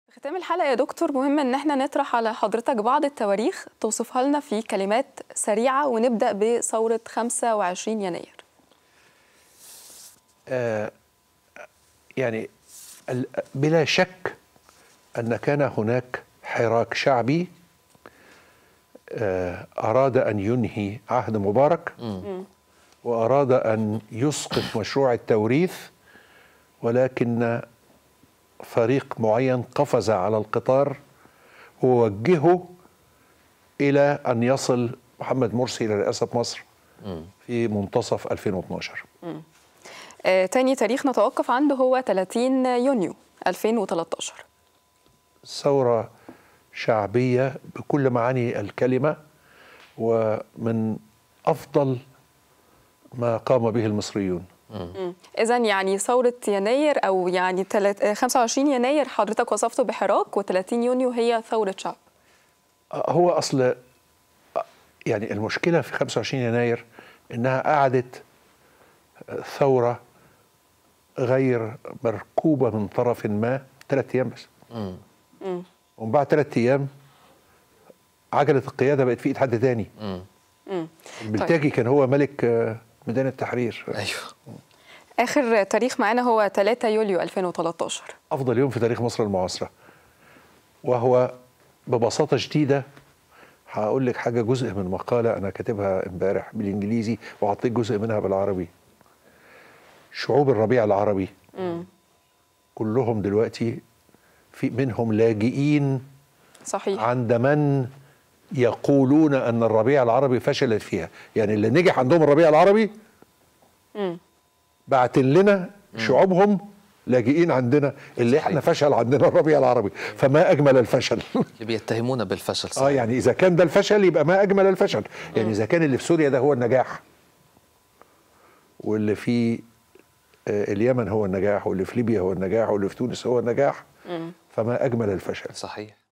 ختام الحلقة يا دكتور مهم ان احنا نطرح على حضرتك بعض التواريخ توصفها لنا في كلمات سريعة ونبدأ بثورة 25 يناير آه يعني ال- بلا شك أن كان هناك حراك شعبي آه أراد أن ينهي عهد مبارك وأراد أن يسقط مشروع التوريث ولكن فريق معين قفز على القطار ووجهه إلى أن يصل محمد مرسي إلى رئاسة مصر في منتصف 2012 آه تاني تاريخ نتوقف عنده هو 30 يونيو 2013 ثورة شعبية بكل معاني الكلمة ومن أفضل ما قام به المصريون إذا يعني ثورة يناير أو يعني تلات- آه، 25 يناير حضرتك وصفته بحراك و30 يونيو هي ثورة شعب هو أصل يعني المشكلة في 25 يناير إنها قعدت ثورة غير مركوبة من طرف ما ثلاث أيام بس ومن بعد ثلاث أيام عجلة القيادة بقت في إيد حد تاني البلتاجي كان هو ملك آه، ميدان التحرير ايوه آخر تاريخ معانا هو 3 يوليو 2013 افضل يوم في تاريخ مصر المعاصره وهو ببساطه شديده هقول لك حاجه جزء من مقاله انا كاتبها امبارح بالانجليزي وهعطيك جزء منها بالعربي شعوب الربيع العربي كلهم دلوقتي في منهم لاجئين صحيح عند من يقولون ان الربيع العربي فشلت فيها يعني اللي نجح عندهم الربيع العربي بعتن لنا شعوبهم لاجئين عندنا اللي احنا فشل عندنا الربيع العربي فما اجمل الفشل اللي بيتهمونا بالفشل صحيح. اه يعني اذا كان ده الفشل يبقى ما اجمل الفشل يعني اذا كان اللي في سوريا ده هو النجاح واللي في آه، اليمن هو النجاح واللي في ليبيا هو النجاح واللي في تونس هو النجاح فما اجمل الفشل صحيح